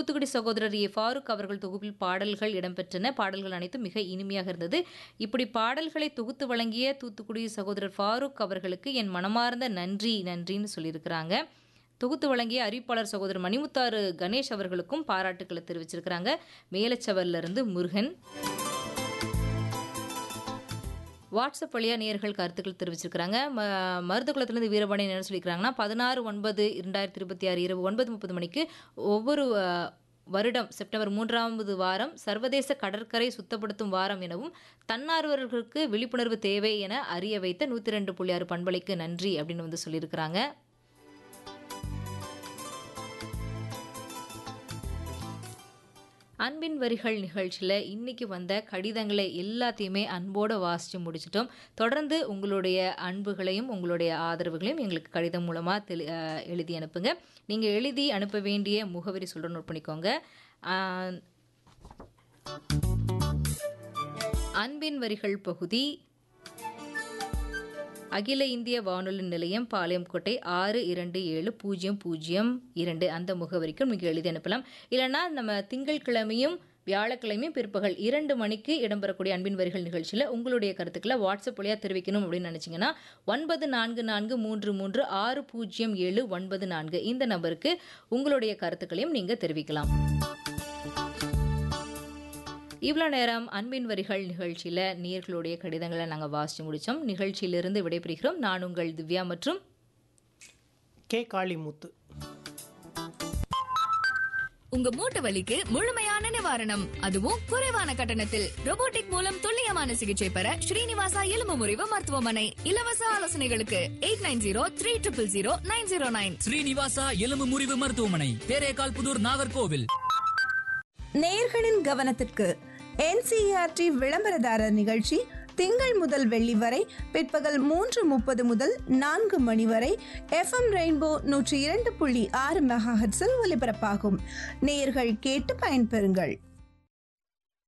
தூத்துக்குடி சகோதரர் ஏ ஃபாரூக் அவர்கள் தொகுப்பில் பாடல்கள் இடம்பெற்றன பாடல்கள் அனைத்தும் மிக இனிமையாக இருந்தது இப்படி பாடல்களை தொகுத்து வழங்கிய தூத்துக்குடி சகோதரர் ஃபாரூக் அவர்களுக்கு என் மனமார்ந்த நன்றி நன்றின்னு சொல்லியிருக்கிறாங்க தொகுத்து வழங்கிய அறிவிப்பாளர் சகோதரர் மணிமுத்தாறு கணேஷ் அவர்களுக்கும் பாராட்டுக்களை தெரிவிச்சிருக்கிறாங்க மேலச்சவர்ல இருந்து முருகன் வாட்ஸ்அப் வழியாக நேயர்கள் கருத்துக்கள் தெரிவிச்சிருக்கிறாங்க ம மருதகுளத்துலேருந்து வீரபாண்டியன் என்ன சொல்லியிருக்கிறாங்கன்னா பதினாறு ஒன்பது இரண்டாயிரத்தி இருபத்தி ஆறு இரவு ஒன்பது முப்பது மணிக்கு ஒவ்வொரு அஹ், வருடம் செப்டம்பர் மூன்றாவது வாரம் சர்வதேச கடற்கரை சுத்தப்படுத்தும் வாரம் எனவும் தன்னார்வலர்களுக்கு விழிப்புணர்வு தேவை என அறிய வைத்த நூற்றி ரெண்டு புள்ளி ஆறு பண்பலைக்கு நன்றி அப்படின்னு வந்து சொல்லியிருக்கிறாங்க அன்பின் வரிகள் நிகழ்ச்சியில் இன்னைக்கு வந்த கடிதங்களை எல்லாத்தையுமே அன்போடு வாசித்து முடிச்சிட்டோம் தொடர்ந்து உங்களுடைய அன்புகளையும் உங்களுடைய ஆதரவுகளையும் எங்களுக்கு கடிதம் மூலமாக தெளி அஹ் எழுதி அனுப்புங்க நீங்கள் எழுதி அனுப்ப வேண்டிய முகவரி சொல்கிற நோட் பண்ணிக்கோங்க ஆஹ் அன்பின் வரிகள் பகுதி அகில இந்திய வானொலி நிலையம் பாளையங்கோட்டை ஆறு இரண்டு ஏழு பூஜ்ஜியம் பூஜ்ஜியம் இரண்டு அந்த முகவரிக்கு நீங்கள் எழுதி அனுப்பலாம் இல்லைன்னா நம்ம திங்கட்கிழமையும் வியாழக்கிழமையும் பிற்பகல் இரண்டு மணிக்கு இடம்பெறக்கூடிய அன்பின் வரிகள் நிகழ்ச்சியில் உங்களுடைய கருத்துக்களை வாட்ஸ்அப் வழியாக தெரிவிக்கணும் அப்படின்னு நினச்சிங்கன்னா ஒன்பது நான்கு நான்கு மூன்று மூன்று ஆறு பூஜ்ஜியம் ஏழு ஒன்பது நான்கு இந்த நம்பருக்கு உங்களுடைய கருத்துக்களையும் நீங்கள் தெரிவிக்கலாம் இவ்வளோ நேரம் அன்பின் வரிகள் நிகழ்ச்சியில் நேர்களுடைய கடிதங்களை நாங்கள் வாசித்து முடித்தோம் நிகழ்ச்சியிலிருந்து விடைபெறுகிறோம் நான் உங்கள் திவ்யா மற்றும் கே காளிமுத்து உங்க மூட்டு வலிக்கு முழுமையான நிவாரணம் அதுவும் குறைவான கட்டணத்தில் robotic மூலம் துல்லியமான சிகிச்சை பெற ஸ்ரீனிவாசா எலும்பு முறிவு மருத்துவமனை இலவச ஆலோசனைகளுக்கு eight nine zero three triple zero nine zero nine Srinivasa எலும்பு முறிவு மருத்துவமனை தேரேகால் புதூர் நாகர்கோவில் நேயர்களின் கவனத்திற்கு என்சிஆர்டி விளம்பரதாரர் நிகழ்ச்சி திங்கள் முதல் வெள்ளி வரை பிற்பகல் மூன்று முப்பது முதல் நான்கு மணி வரை எஃப்எம் ரெயின்போ நூற்றி இரண்டு புள்ளி ஆறு மெகாஹெட்ஸில் ஒலிபரப்பாகும் நேயர்கள் கேட்டு பயன்பெறுங்கள்